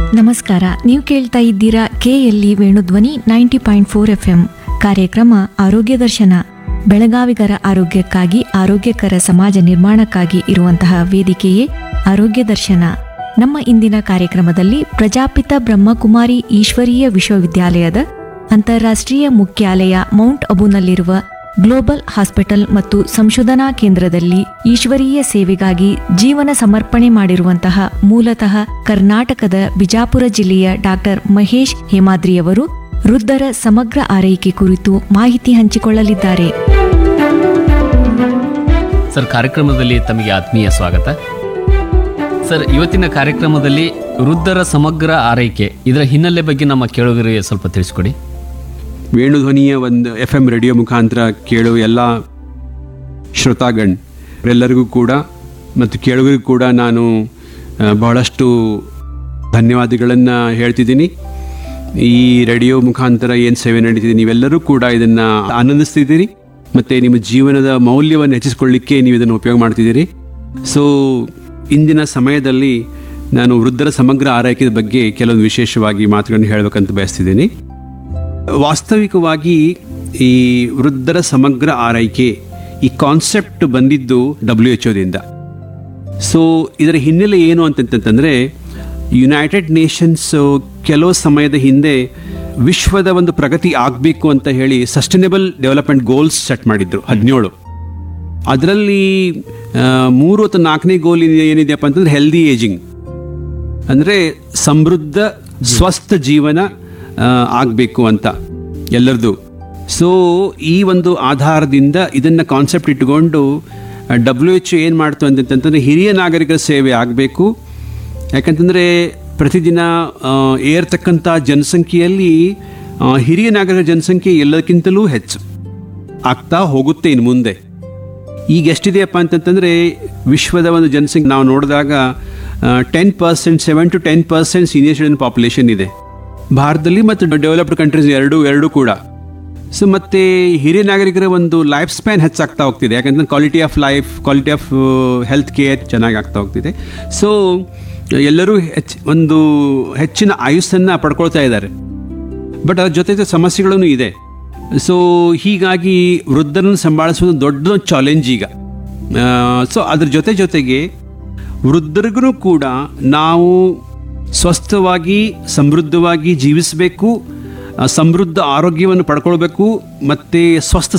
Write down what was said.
ನಮಸ್ಕಾರ ನೀವು ಕೇಳ್ತಾ ಇದ್ದೀರಾ KLE Venudhwani ninety point four F M ಕಾರ್ಯಕ್ರಮ ಆರೋಗ್ಯ ದರ್ಶನ ಬೆಳಗಾವಿಗರ ಆರೋಗ್ಯಕ್ಕಾಗಿ ಆರೋಗ್ಯಕರ ಸಮಾಜ ನಿರ್ಮಾಣಕ್ಕಾಗಿ ಇರುವಂತಹ ವೇದಿಕೆಯೇ ಆರೋಗ್ಯ ದರ್ಶನ ನಮ್ಮ ಇಂದಿನ ಕಾರ್ಯಕ್ರಮದಲ್ಲಿ ಪ್ರಜಾಪಿತ ಬ್ರಹ್ಮಕುಮಾರಿ ಈಶ್ವರೀಯ ವಿಶ್ವವಿದ್ಯಾಲಯದ ಅಂತಾರಾಷ್ಟ್ರೀಯ ಮುಖ್ಯಾಲಯ ಮೌಂಟ್ ಅಬುನಲ್ಲಿರುವ ಗ್ಲೋಬಲ್ ಹಾಸ್ಪಿಟಲ್ ಮತ್ತು ಸಂಶೋಧನಾ ಕೇಂದ್ರದಲ್ಲಿ ಈಶ್ವರೀಯ ಸೇವೆಗಾಗಿ ಜೀವನ ಸಮರ್ಪಣೆ ಮಾಡಿರುವಂತಹ ಮೂಲತಃ ಕರ್ನಾಟಕದ ಬಿಜಾಪುರ ಜಿಲ್ಲೆಯ ಡಾಕ್ಟರ್ ಮಹೇಶ್ ಹೇಮಾದ್ರಿಯವರು ವೃದ್ಧರ ಸಮಗ್ರ ಆರೈಕೆ ಕುರಿತು ಮಾಹಿತಿ ಹಂಚಿಕೊಳ್ಳಲಿದ್ದಾರೆ ಸರ್ ಕಾರ್ಯಕ್ರಮದಲ್ಲಿ ತಮಗೆ ಆತ್ಮೀಯ ಸ್ವಾಗತ ಸರ್ ಇವತ್ತಿನ ಕಾರ್ಯಕ್ರಮದಲ್ಲಿ ವೃದ್ಧರ ಸಮಗ್ರ ಆರೈಕೆ ಇದರ ಹಿನ್ನೆಲೆ ಬಗ್ಗೆ ನಮ್ಮ ಕೇಳುಗರಿಗೆ ಸ್ವಲ್ಪ ತಿಳಿಸ್ಕೊಡಿ ವೇಣುಧ್ವನಿಯ ಒಂದು ಎಫ್ ಎಂ ರೇಡಿಯೋ ಮುಖಾಂತರ ಕೇಳುವ ಎಲ್ಲ ಶ್ರೋತಾಗಣ್ ಎಲ್ಲರಿಗೂ ಕೂಡ ಮತ್ತು ಕೇಳುಗರಿಗೂ ಕೂಡ ನಾನು ಆ, ಬಹಳಷ್ಟು ಧನ್ಯವಾದಗಳನ್ನು ಹೇಳ್ತಿದ್ದೀನಿ ಈ ರೇಡಿಯೋ ಮುಖಾಂತರ ಏನು ಸೇವೆ ನಡೀತಿದೆ ನೀವೆಲ್ಲರೂ ಕೂಡ ಇದನ್ನು ಆನಂದಿಸ್ತಿದ್ದೀರಿ ಮತ್ತು ನಿಮ್ಮ ಜೀವನದ ಮೌಲ್ಯವನ್ನು ಹೆಚ್ಚಿಸ್ಕೊಳ್ಳಿಕ್ಕೆ ನೀವು ಇದನ್ನು ಉಪಯೋಗ ಮಾಡ್ತಿದ್ದೀರಿ ಸೊ ಇಂದಿನ ಸಮಯದಲ್ಲಿ ನಾನು ವೃದ್ಧರ ಸಮಗ್ರ ಆರೈಕೆಯ ಬಗ್ಗೆ ಕೆಲವೊಂದು ವಿಶೇಷವಾಗಿ ಮಾತುಗಳನ್ನು ಹೇಳಬೇಕಂತ ಬಯಸ್ತಿದ್ದೀನಿ ವಾಸ್ತವಿಕವಾಗಿ ಈ ವೃದ್ಧರ ಸಮಗ್ರ ಆರೈಕೆ ಈ ಕಾನ್ಸೆಪ್ಟ್ ಬಂದಿದ್ದು ಡಬ್ಲ್ಯೂ ಎಚ್ ಒದಿಂದ ಸೊ ಇದರ ಹಿನ್ನೆಲೆ ಏನು ಅಂತಂತಂದರೆ ಯುನೈಟೆಡ್ ನೇಷನ್ಸ್ ಕೆಲವು ಸಮಯದ ಹಿಂದೆ ವಿಶ್ವದ ಒಂದು ಪ್ರಗತಿ ಆಗಬೇಕು ಅಂತ ಹೇಳಿ ಸಸ್ಟೈನಬಲ್ ಡೆವಲಪ್ಮೆಂಟ್ ಗೋಲ್ಸ್ ಸೆಟ್ ಮಾಡಿದ್ರು ಹದಿನೇಳು ಅದರಲ್ಲಿ ಆ, ಮೂರು ಅಥವಾ ನಾಲ್ಕನೇ ಗೋಲ್ ಏನಿದೆಯಪ್ಪ ಅಂತಂದ್ರೆ ಹೆಲ್ದಿ ಏಜಿಂಗ್ ಅಂದರೆ ಸಮೃದ್ಧ ಸ್ವಸ್ಥ ಜೀವನ ಆಗಬೇಕು ಅಂತ ಎಲ್ಲರದು ಸೊ ಈ ಒಂದು ಆಧಾರದಿಂದ ಇದನ್ನು ಕಾನ್ಸೆಪ್ಟ್ ಇಟ್ಕೊಂಡು ಡಬ್ಲ್ಯೂ ಎಚ್ ಏನು ಮಾಡ್ತು ಅಂತಂತಂದರೆ ಹಿರಿಯ ನಾಗರಿಕರ ಸೇವೆ ಆಗಬೇಕು ಯಾಕಂತಂದರೆ ಪ್ರತಿದಿನ ಆ, ಏರ್ತಕ್ಕಂಥ ಜನಸಂಖ್ಯೆಯಲ್ಲಿ ಆ, ಹಿರಿಯ ನಾಗರಿಕರ ಜನಸಂಖ್ಯೆ ಎಲ್ಲಕ್ಕಿಂತಲೂ ಹೆಚ್ಚು ಆಗ್ತಾ ಹೋಗುತ್ತೆ ಇನ್ನು ಮುಂದೆ ಈಗ ಎಷ್ಟಿದೆಯಪ್ಪ ಅಂತಂತಂದರೆ ವಿಶ್ವದ ಒಂದು ಜನಸಂಖ್ಯೆ ನಾವು ನೋಡಿದಾಗ ten percent seven to ten percent senior citizen population ಇದೆ ಭಾರತದಲ್ಲಿ ಮತ್ತು ಡೆವಲಪ್ಡ್ ಕಂಟ್ರೀಸ್ ಎರಡು ಎರಡೂ ಕೂಡ ಸೊ ಮತ್ತು ಹಿರಿಯ ನಾಗರಿಕರ ಒಂದು ಲೈಫ್ ಸ್ಪ್ಯಾನ್ ಹೆಚ್ಚಾಗ್ತಾ ಹೋಗ್ತಿದೆ ಯಾಕಂದ್ರೆ quality of life quality of health care ಚೆನ್ನಾಗಿ ಆಗ್ತಾ ಹೋಗ್ತಿದೆ ಸೊ ಎಲ್ಲರೂ ಹೆಚ್ಚು ಒಂದು ಹೆಚ್ಚಿನ ಆಯುಸ್ಸನ್ನು ಪಡ್ಕೊಳ್ತಾ ಇದ್ದಾರೆ ಬಟ್ ಅದ್ರ ಜೊತೆ ಸಮಸ್ಯೆಗಳೂ ಇದೆ ಸೊ ಹೀಗಾಗಿ ವೃದ್ಧರನ್ನು ಸಂಭಾಳಿಸೋದು ದೊಡ್ಡ ಚಾಲೆಂಜ್ ಈಗ ಸೊ ಅದ್ರ ಜೊತೆ ಜೊತೆಗೆ ವೃದ್ಧರಿಗೂ ಕೂಡ ನಾವು ಸ್ವಸ್ಥವಾಗಿ ಸಮೃದ್ಧವಾಗಿ ಜೀವಿಸಬೇಕು ಆ, ಸಮೃದ್ಧ ಆರೋಗ್ಯವನ್ನು ಪಡ್ಕೊಳ್ಬೇಕು ಮತ್ತು ಸ್ವಸ್ಥ